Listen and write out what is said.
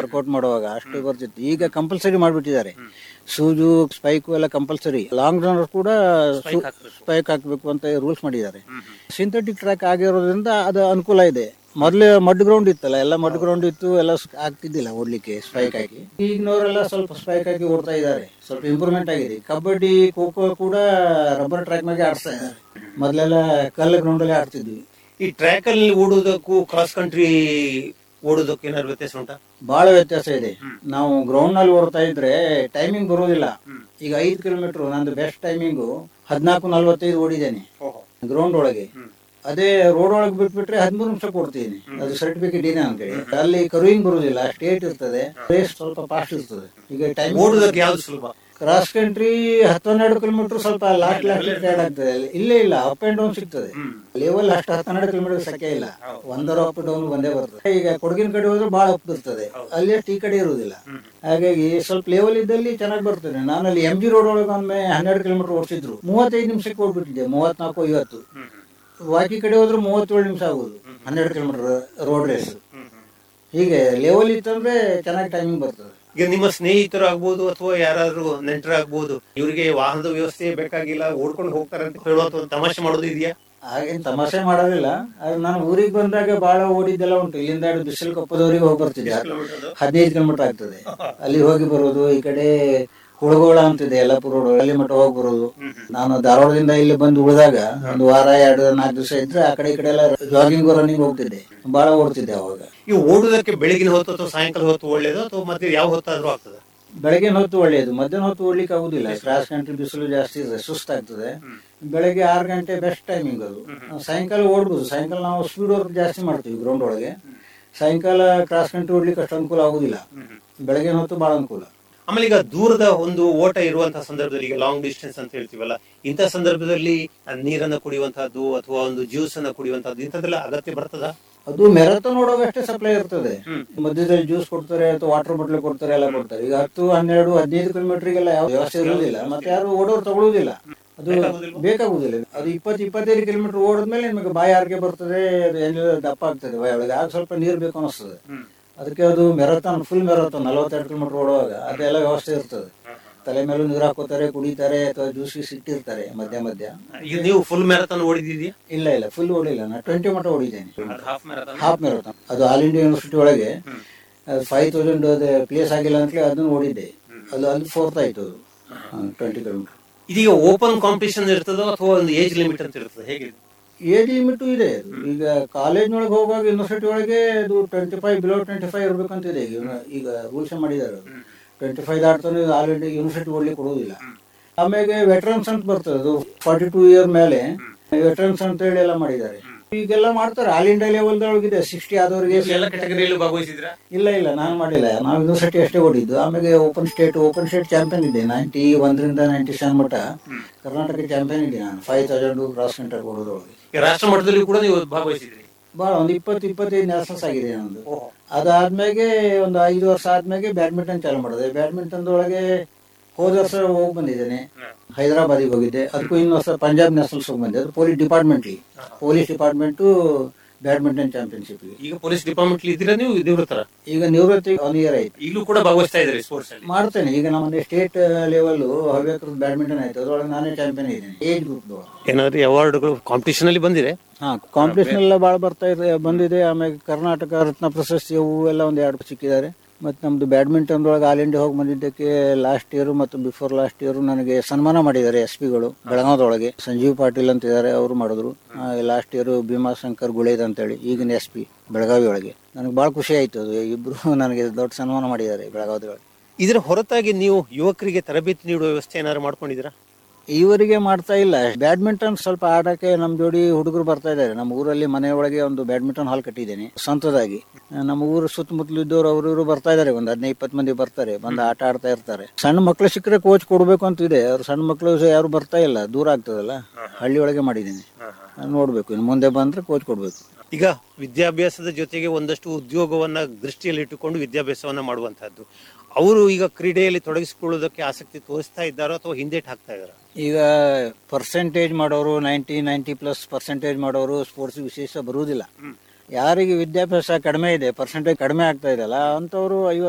Workout ಮಾಡುವಾಗ ಅಷ್ಟೇ ಬರ್ತಿತ್ತು ಈಗ ಕಂಪಲ್ಸರಿ ಮಾಡಿಬಿಟ್ಟಿದ್ದಾರೆ ಸೂಜು ಸ್ಪೈಕು ಎಲ್ಲ ಕಂಪಲ್ಸರಿ ಲಾಂಗ್ ರನ್ನರ್ ಕೂಡ ಸ್ಪೈಕ್ ಹಾಕಬೇಕು ಅಂತ ರೂಲ್ಸ್ ಮಾಡಿದ್ದಾರೆ ಸಿಂಥೆಟಿಕ್ ಟ್ರ್ಯಾಕ್ ಆಗಿರೋದ್ರಿಂದ ಅದು ಅನುಕೂಲ ಇದೆ ಮೊದಲೇ ಮಡ್ ಗ್ರೌಂಡ್ ಇತ್ತಲ್ಲ ಎಲ್ಲ ಮಡ್ ಗ್ರೌಂಡ್ ಇತ್ತು ಎಲ್ಲ ಸ್- ಆಗ್ತಿದ್ದಿಲ್ಲ ಓಡ್ಲಿಕ್ಕೆ ಸ್ಪೈಕ್ ಹಾಕಿ ಈಗಿನವರೆಲ್ಲ ಸ್ವಲ್ಪ ಸ್ಪೈಕ್ ಹಾಕಿ ಓಡ್ತಾ ಇದ್ದಾರೆ ಸ್ವಲ್ಪ ಇಂಪ್ರೂವ್ಮೆಂಟ್ ಆಗಿದೆ ಕಬಡ್ಡಿ ಖೋ ಖೋ ಕೂಡ ರಬ್ಬರ್ ಟ್ರ್ಯಾಕ್ ಮೇಲೆ ಆಡಿಸ್ತಾ ಇದ್ದಾರೆ ಮೊದಲೆಲ್ಲ ಕಲ್ಲು ಗ್ರೌಂಡಲ್ಲಿ ಆಡ್ತಿದ್ವಿ ಈ ಟ್ರ್ಯಾಕ್ ಅಲ್ಲಿ ಓಡುವುದಕ್ಕೂ ಕ್ರಾಸ್ ಕಂಟ್ರಿ ಓಡುವುದಕ್ಕೂ ಏನಾದ್ರು ವ್ಯತ್ಯಾಸ ಉಂಟಾ ಬಹಳ ವ್ಯತ್ಯಾಸ ಇದೆ ನಾವು ಗ್ರೌಂಡ್ ನಲ್ಲಿ ಓಡ್ತಾ ಇದ್ರೆ ಟೈಮಿಂಗ್ ಬರೋದಿಲ್ಲ ಈಗ ಐದು ಕಿಲೋಮೀಟರ್ ನಂದು ಬೆಸ್ಟ್ ಟೈಮಿಂಗು ಹದಿನಾಲ್ಕು ನಲ್ವತ್ತೈದು ಓಡಿದ್ದೇನೆ ಗ್ರೌಂಡ್ ಒಳಗೆ ಅದೇ ರೋಡ್ ಒಳಗೆ ಬಿಟ್ಬಿಟ್ರೆ ಹದಿಮೂರು ನಿಮಿಷ ಕೊಡ್ತೀನಿ ಅದು ಸರ್ಟಿಫಿಕೇಟ್ ಇದೆ ಅಂತೇಳಿ ಅಲ್ಲಿ ಕರುವಿಂಗ್ ಬರುದಿಲ್ಲ ಸ್ಟೇಟ್ ಇರ್ತದೆ ರೇಸ್ ಸ್ವಲ್ಪ ಫಾಸ್ಟ್ ಇರ್ತದೆ ಈಗ ಟೈಮ್ ಓಡುವುದಕ್ಕೆ ಯಾವ್ದು ಸುಲಭ ಕ್ರಾಸ್ ಕಂಟ್ರಿ ಹತ್ತು ಹನ್ನೆರಡು ಕಿಲೋಮೀಟರ್ ಸ್ವಲ್ಪ ಲಾಸ್ಟ್ ಲಾಸ್ಟ್ ಟೈರ್ಡ್ ಆಗ್ತದೆ ಇಲ್ಲೇ ಇಲ್ಲ ಅಪ್ ಅಂಡ್ ಡೌನ್ ಸಿಗ್ತದೆ ಲೆವೆಲ್ ಅಷ್ಟು ಹತ್ತು ಹನ್ನೆರಡು ಕಿಲೋಮೀಟರ್ ಸಕ್ಕೆ ಇಲ್ಲ ಒಂದರ ಅಪ್ ಡೌನ್ ಬಂದೇ ಬರ್ತದೆ ಈಗ ಕೊಡಗಿನ ಕಡೆ ಹೋದ್ರೆ ಬಹಳ ಅಪ್ ಇರ್ತದೆ ಅಲ್ಲಿ ಅಷ್ಟು ಈ ಕಡೆ ಇರುವುದಿಲ್ಲ ಹಾಗಾಗಿ ಸ್ವಲ್ಪ ಲೆವೆಲ್ ಇದ್ದಲ್ಲಿ ಚೆನ್ನಾಗಿ ಬರ್ತದೆ ನಾನು ಅಲ್ಲಿ ಎಂ ಜಿ ರೋಡ್ ಒಳಗೆ ಒಮ್ಮೆ ಹನ್ನೆರಡು ಕಿಲೋಮೀಟರ್ ಓಡಿಸಿದ್ರು ಮೂವತ್ತೈದು ನಿಮಿಷಕ್ಕೆ ಹೋಗ್ಬಿಟ್ಟಿದ್ದೆ ಮೂವತ್ನಾಲ್ಕು ಐವತ್ತು ಬಾಕಿ ಕಡೆ ಹೋದ್ರೆ ಮೂವತ್ತೇಳು ನಿಮಿಷ ಆಗುದು ಹನ್ನೆರಡು ಕಿಲೋಮೀಟರ್ ರೋಡ್ ರೇಸ್ ಹೀಗೆ ಲೆವೆಲ್ ಇತ್ತಂದ್ರೆ ಚೆನ್ನಾಗಿ ಟೈಮಿಂಗ್ ಬರ್ತದೆ ಈಗ ನಿಮ್ಮ ಸ್ನೇಹಿತರು ಆಗ್ಬೋದು ಅಥವಾ ಯಾರಾದ್ರೂ ನೆಂಟರಾಗ್ಬೋದು ಇವರಿಗೆ ವಾಹನದ ವ್ಯವಸ್ಥೆ ಬೇಕಾಗಿಲ್ಲ ಓಡ್ಕೊಂಡು ಹೋಗ್ತಾರೆ ಅಂತ ಹೇಳುವ ಅಥವಾ ತಮಾಷೆ ಮಾಡೋದು ಇದೆಯಾ ಹಾಗೇನ್ ತಮಾಷೆ ಮಾಡೋದಿಲ್ಲ ಆದ್ರೆ ನಾನು ಊರಿಗೆ ಬಂದಾಗ ಬಹಳ ಓಡಿದ್ದೆಲ್ಲ ಉಂಟು ಇಲ್ಲಿಂದ ಬಿಸಿಲು ಕೊಪ್ಪದವರೆಗೆ ಹೋಗಿ ಬರ್ತಿದ್ದೆ ಹದಿನೈದು ಕಿಲೋಮೀಟರ್ ಆಗ್ತದೆ ಅಲ್ಲಿ ಹೋಗಿ ಬರೋದು ಈ ಕಡೆ ಹುಳಗೋಳ ಅಂತಿದೆ ಯಲ್ಲಾಪುರ ರೋಡ್ ಅಲ್ಲಿ ಮಟ್ಟ ಹೋಗಿ ಬರೋದು ನಾನು ಧಾರವಾಡದಿಂದ ಇಲ್ಲಿ ಬಂದು ಉಳಿದಾಗ ಒಂದು ವಾರ ಎರಡು ನಾಲ್ಕು ದಿವಸ ಇದ್ರೆ ಆ ಕಡೆ ಈ ಕಡೆ ಎಲ್ಲ ಜಾಗಿಂಗ್ ರನ್ನಿಂಗ್ ಹೋಗ್ತಿದ್ದೆ ಬಹಳ ಓಡ್ತಿದ್ದೆ ಅವಾಗ ಈ ಓಡುವುದಕ್ಕೆ ಬೆಳಗಿನ ಹೊತ್ತು ಅಥವಾ ಸಾಯಂಕಾಲ ಹೊತ್ತು ಒಳ್ಳೇದು ಅಥವಾ ಮತ್ತೆ ಯಾವ ಹೊತ್ತಾದ್ರೂ ಆಗ್ತದೆ ಬೆಳಗಿನ ಹೊತ್ತು ಒಳ್ಳೆಯದು ಮಧ್ಯಾಹ್ನ ಹೊತ್ತು ಓಡ್ಲಿಕ್ಕೆ ಆಗುದಿಲ್ಲ ಕ್ರಾಸ್ ಕಂಟ್ರಿ ಬಿಸಿಲು ಜಾಸ್ತಿ ಇದೆ ಸುಸ್ತಾಗ್ತದೆ ಬೆಳಗ್ಗೆ ಆರು ಗಂಟೆ ಬೆಸ್ಟ್ ಟೈಮಿಂಗ್ ಅದು ಸಾಯಂಕಾಲ ಓಡ್ಬೋದು ಸಾಯಂಕಾಲ ನಾವು ಸ್ಪೀಡ್ ವರ್ಕ್ ಜಾಸ್ತಿ ಮಾಡ್ತೀವಿ ಗ್ರೌಂಡ್ ಒಳಗೆ ಸಾಯಂಕಾಲ ಕ್ರಾಸ್ ಕಂಟ್ರಿ ಓಡ್ಲಿಕ್ಕೆ ಅಷ್ಟು ಅನುಕೂಲ ಆಗುದಿಲ್ಲ ಬೆಳಗಿನ ಹೊತ್ತು ಬಹಳ ಅನುಕೂಲ ಆಮೇಲೆ ಈಗ ದೂರದ ಒಂದು ಓಟ ಇರುವಂತಹ ಸಂದರ್ಭದಲ್ಲಿ ಈಗ ಲಾಂಗ್ ಡಿಸ್ಟೆನ್ಸ್ ಅಂತ ಹೇಳ್ತೀವಲ್ಲ ಇಂಥ ಸಂದರ್ಭದಲ್ಲಿ ಆ ನೀರನ್ನ ಕುಡಿಯುವಂತಹದ್ದು ಅಥವಾ ಒಂದು ಜ್ಯೂಸ್ ಅನ್ನ ಕುಡಿಯುವಂತಹದ್ದು ಇಂಥದ್ದೆಲ್ಲ ಅಗತ್ಯ ಬರ್ತದ ಅದು ಮೆರಥಾನ್ ಓಡೋಗಷ್ಟೇ ಸಪ್ಲೈ ಇರ್ತದೆ ಮಧ್ಯದಲ್ಲಿ ಜ್ಯೂಸ್ ಕೊಡ್ತಾರೆ ಅಥವಾ ವಾಟರ್ ಬಾಟಲ್ ಕೊಡ್ತಾರೆ ಎಲ್ಲ ಕೊಡ್ತಾರೆ ಈಗ ಹತ್ತು ಹನ್ನೆರಡು ಹದಿನೈದು ಕಿಲೋಮೀಟರ್ಗೆಲ್ಲ ಯಾವ ವ್ಯವಸ್ಥೆ ಇರುವುದಿಲ್ಲ ಮತ್ತೆ ಯಾರು ಓಡೋರು ತಗೊಳ್ಳುವುದಿಲ್ಲ ಅದು ಬೇಕಾಗುದಿಲ್ಲ ಅದು ಇಪ್ಪತ್ತು ಇಪ್ಪತ್ತೈದು ಕಿಲೋಮೀಟರ್ ಓಡಿದ್ಮೇಲೆ ನಿಮಗೆ ಬಾಯಿ ಆರ್ಕೆ ಬರ್ತದೆ ಅದು ಏನಿಲ್ಲ ದಪ್ಪ ಆಗ್ತದೆ ಬಾಯಿ ಒಳಗೆ ಆಗ ಸ್ವಲ್ಪ ನೀರು ಬೇಕು ಅನಿಸ್ತದೆ ಅದಕ್ಕೆ ಅದು ಮೆರಥಾನ್ ಫುಲ್ ಮೆರಥಾನ್ ನಲವತ್ತೆರಡು ಕಿಲೋಮೀಟರ್ ಓಡುವಾಗ ಅದೆಲ್ಲ ವ್ಯವಸ್ಥೆ ಇರ್ತದೆ ತಲೆ ಮೇಲೂ ನೀರು ಹಾಕೋತಾರೆ ಕುಡಿತಾರೆ ಅಥವಾ ಜ್ಯೂಸ್ ಗೀಸ್ ಇಟ್ಟಿರ್ತಾರೆ ಮಧ್ಯ ಮಧ್ಯ ಈಗ ನೀವು ಫುಲ್ ಮ್ಯಾರಥಾನ್ ಓಡಿದಿದೆಯಾ ಇಲ್ಲ ಇಲ್ಲ ಫುಲ್ ಓಡಿಲ್ಲ ನಾನು ಟ್ವೆಂಟಿ ಮಟ್ಟ ಓಡಿದ್ದೇನೆ ಹಾಫ್ ಮ್ಯಾರಥಾನ್ ಹಾಫ್ ಮ್ಯಾರಥಾನ್ ಅದು ಆಲ್ ಇಂಡಿಯಾ ಯೂನಿವರ್ಸಿಟಿ ಒಳಗೆ ಫೈವ್ ತೌಸಂಡ್ ಪ್ಲೇಸ್ ಆಗಿಲ್ಲ ಅಂತಲೇ ಅದನ್ನು ಓಡಿದ್ದೆ ಅದು ಅಲ್ಲಿ ಫೋರ್ತ್ ಆಯ್ತು ಅದು ಟ್ವೆಂಟಿ ಕಿಲೋಮೀಟರ್ ಇದೀಗ ಓಪನ್ ಕಾಂಪಿಟೇಷನ್ ಇರ್ತದೋ ಅಥವಾ ಒಂದು ಏಜ್ ಲಿಮಿಟ್ ಅಂತ ಇರ್ತದೆ ಹೇಗೆ ಏಜ್ ಲಿಮಿಟ್ ಇದೆ ಅದು. ಈಗ ಕಾಲೇಜ್ನೊಳಗೆ ಹೋಗುವಾಗ ಯೂನಿವರ್ಸಿಟಿ ಒಳಗೆ ಅದು twenty five below twenty five ಇರ್ಬೇಕಂತಿದೆ ಈಗ ಇವ್ನ- ಈಗ ರೂಲ್ಸ್ ಮಾಡಿದ್ದಾರೆ ಅದು ಟ್ವೆಂಟಿ ಫೈವ್ ದಾಟ್ತಾನೆ ಆಲ್ ಇಂಡಿಯಾ ಯೂನಿವರ್ಸಿಟಿ ಓಡ್ಲಿಕ್ಕೆ ಕೊಡೋದಿಲ್ಲ ಆಮೇಲೆ ವೆಟ್ರನ್ಸ್ ಅಂತ ಬರ್ತದೆ ಅದು ಫಾರ್ಟಿ ಟೂ ಇಯರ್ ಮೇಲೆ ವೆಟ್ರನ್ಸ್ ಅಂತ ಹೇಳಿ ಎಲ್ಲ ಮಾಡಿದ್ದಾರೆ ಈಗೆಲ್ಲ ಮಾಡ್ತಾರೆ ಆಲ್ ಇಂಡಿಯಾ ಲೆವೆಲ್ ಒಳಗಿದೆ ಸಿಕ್ಸ್ಟಿ ಆದವರಿಗೆ ಎಲ್ಲ ಕೆಟಗರಿಯಲ್ಲೂ ಭಾಗವಹಿಸಿದ್ರ ಇಲ್ಲ ಇಲ್ಲ ನಾನು ಮಾಡಿಲ್ಲ ನಾವು ಯೂನಿವರ್ಸಿಟಿ ಅಷ್ಟೇ ಓಡಿದ್ದು ಆಮೇಲೆ open state open state champion ಇದ್ದೆ ನೈಂಟಿ ಒಂದರಿಂದ ನೈಂಟಿ ಸೆವೆನ್ ಮಟ್ಟ ಕರ್ನಾಟಕ ಚಾಂಪಿಯನ್ ಇದ್ದೆ ನಾನು ಫೈವ್ ತೌಸಂಡ್ ಕ್ರಾಸ್ ಸೆಂಟರ್ ಓಡೋದ್ರೊಳಗೆ ರಾಷ್ಟ್ರ ಮಟ್ಟದಲ್ಲಿ ಕೂಡ ನೀವು ಭಾಗವಹಿಸಿದ್ರಿ ಭಾಳ ಒಂದು ಇಪ್ಪತ್ತು ಇಪ್ಪತ್ತೈದು ನ್ಯಾಷನಲ್ಸ್ ಆಗಿದೆ ನಂದು ಅದಾದ್ಮೇಲೆ ಒಂದು ಐದು ವರ್ಷ ಆದ್ಮೇಲೆ ಬ್ಯಾಡ್ಮಿಂಟನ್ ಚಾಲು ಮಾಡಿದೆ ಬ್ಯಾಡ್ಮಿಂಟನ್ ಒಳಗೆ ಹೋದ ವರ್ಷ ಹೋಗಿ ಬಂದಿದ್ದೇನೆ ಹೈದರಾಬಾದಿಗೆ ಹೋಗಿದ್ದೆ ಅದಕ್ಕೂ ಇನ್ನು ವರ್ಷ ಪಂಜಾಬ್ ನ್ಯಾಷನಲ್ಸ್ ಹೋಗಿ ಬಂದೆ ಅದು ಪೊಲೀಸ್ ಡಿಪಾರ್ಟ್ಮೆಂಟ್ಲಿ ಪೊಲೀಸ್ ಡಿಪಾರ್ಟ್ಮೆಂಟು ಬ್ಯಾಡ್ಮಿಂಟನ್ ಚಾಂಪಿಯನ್ಶಿಪ್ಗೆ ಈಗ ಪೊಲೀಸ್ ಡಿಪಾರ್ಟ್ಮೆಂಟ್ ಇದ್ದೀರಾ ನೀವು ನಿವೃತ್ತರ ಈಗ ನಿವೃತ್ತಿ ಒನ್ ಇಯರ್ ಆಯ್ತು ಈಗಲೂ ಕೂಡ ಭಾಗವಹಿಸ್ತಾ ಇದ್ದಾರೆ ಸ್ಪೋರ್ಟ್ಸ್ ಅಲ್ಲಿ ಮಾಡ್ತೇನೆ ಈಗ ನಮ್ಮಲ್ಲಿ ಸ್ಟೇಟ್ ಲೆವೆಲ್ ಹವ್ಯಕೃತ ಬ್ಯಾಡ್ಮಿಂಟನ್ ಆಯ್ತು ಅದ್ರೊಳಗೆ ನಾನೇ ಚಾಂಪಿಯನ್ ಇದ್ದೇನೆ ಏಜ್ ಗ್ರೂಪ್ ಏನಾದ್ರು ಅವಾರ್ಡ್ಗಳು ಕಾಂಪಿಟೇಷನ್ ಅಲ್ಲಿ ಬಂದಿದೆ ಹಾ ಕಾಂಪಿಟೇಷನ್ ಎಲ್ಲ ಭಾಳ ಬರ್ತಾ ಇದೆ ಬಂದಿದೆ ಆಮೇಲೆ ಕರ್ನಾಟಕ ರತ್ನ ಪ್ರಶಸ್ತಿ ಅವು ಎಲ್ಲ ಒಂದು ಎರಡು ಸಿಕ್ಕಿದ್ದಾರೆ ಮತ್ತು ನಮ್ದು ಬ್ಯಾಡ್ಮಿಂಟನ್ ಒಳಗೆ ಆಲ್ ಇಂಡಿಯಾ ಹೋಗಿ ಬಂದಿದ್ದಕ್ಕೆ ಲಾಸ್ಟ್ ಇಯರ್ ಮತ್ತು ಬಿಫೋರ್ ಲಾಸ್ಟ್ ಇಯರ್ ನನಗೆ ಸನ್ಮಾನ ಮಾಡಿದ್ದಾರೆ ಎಸ್ ಪಿಗಳು ಬೆಳಗಾವದೊಳಗೆ ಸಂಜೀವ್ ಪಾಟೀಲ್ ಅಂತ ಇದ್ದಾರೆ ಅವರು ಮಾಡಿದ್ರು ಲಾಸ್ಟ್ ಇಯರ್ ಭೀಮಾಶಂಕರ್ ಗುಳೇದ್ ಅಂತೇಳಿ ಈಗಿನ ಎಸ್ ಪಿ ಬೆಳಗಾವಿ ಒಳಗೆ ನನಗೆ ಭಾಳ ಖುಷಿ ಆಯ್ತು ಅದು ಇಬ್ರು ನನಗೆ ದೊಡ್ಡ ಸನ್ಮಾನ ಮಾಡಿದ್ದಾರೆ ಬೆಳಗಾವದೊಳಗೆ ಇದರ ಹೊರತಾಗಿ ನೀವು ಯುವಕರಿಗೆ ತರಬೇತಿ ನೀಡುವ ವ್ಯವಸ್ಥೆ ಏನಾದ್ರು ಮಾಡ್ಕೊಂಡಿದ್ದೀರಾ ಈವರೆಗೆ ಮಾಡ್ತಾ ಇಲ್ಲ ಬ್ಯಾಡ್ಮಿಂಟನ್ ಸ್ವಲ್ಪ ಆಡಕ್ಕೆ ನಮ್ಮ ಜೋಡಿ ಹುಡುಗರು ಬರ್ತಾ ಇದ್ದಾರೆ ನಮ್ಮ ಊರಲ್ಲಿ ಮನೆ ಒಳಗೆ ಒಂದು ಬ್ಯಾಡ್ಮಿಂಟನ್ ಹಾಲ್ ಕಟ್ಟಿದ್ದೇನೆ ಸ್ವಂತದಾಗಿ ನಮ್ಮ ಊರು ಸುತ್ತಮುತ್ತಲು ಇದ್ದವರು ಅವರು ಇವರು ಬರ್ತಾ ಇದ್ದಾರೆ ಒಂದು ಹದಿನೈದು ಇಪ್ಪತ್ತು ಮಂದಿ ಬರ್ತಾರೆ ಬಂದು ಆಟ ಆಡ್ತಾ ಇರ್ತಾರೆ ಸಣ್ಣ ಮಕ್ಳು ಸಿಕ್ಕರೆ ಕೋಚ್ ಕೊಡ್ಬೇಕು ಅಂತ ಇದೆ ಅವ್ರು ಸಣ್ಣ ಮಕ್ಕಳು ಯಾರು ಬರ್ತಾ ಇಲ್ಲ ದೂರ ಆಗ್ತದಲ್ಲ ಹಳ್ಳಿ ಒಳಗೆ ಮಾಡಿದ್ದೀನಿ ನೋಡ್ಬೇಕು ಇನ್ನು ಮುಂದೆ ಬಂದ್ರೆ ಕೋಚ್ ಕೊಡ್ಬೇಕು ಈಗ ವಿದ್ಯಾಭ್ಯಾಸದ ಜೊತೆಗೆ ಒಂದಷ್ಟು ಉದ್ಯೋಗವನ್ನ ದೃಷ್ಟಿಯಲ್ಲಿ ಇಟ್ಟುಕೊಂಡು ವಿದ್ಯಾಭ್ಯಾಸವನ್ನ ಮಾಡುವಂತಹದ್ದು ಅವರು ಈಗ ಕ್ರೀಡೆಯಲ್ಲಿ ತೊಡಗಿಸಿಕೊಳ್ಳುವುದಕ್ಕೆ ಆಸಕ್ತಿ ತೋರಿಸ್ತಾ ಇದ್ದಾರೋ ಅಥವಾ ಹಿಂದೇಟ್ ಹಾಕ್ತಾ ಇದ್ದಾರೋ ಈಗ ಪರ್ಸೆಂಟೇಜ್ ಮಾಡೋರು ನೈಂಟಿ ನೈಂಟಿ ಪ್ಲಸ್ ಪರ್ಸೆಂಟೇಜ್ ಮಾಡೋರು ಸ್ಪೋರ್ಟ್ಸ್ ವಿಶೇಷ ಬರುವುದಿಲ್ಲ ಯಾರಿಗೆ ವಿದ್ಯಾಭ್ಯಾಸ ಕಡಿಮೆ ಇದೆ ಪರ್ಸೆಂಟೇಜ್ ಕಡಿಮೆ ಆಗ್ತಾ ಇದೆಯಲ್ಲ ಅಂಥವ್ರು ಐವತ್ತು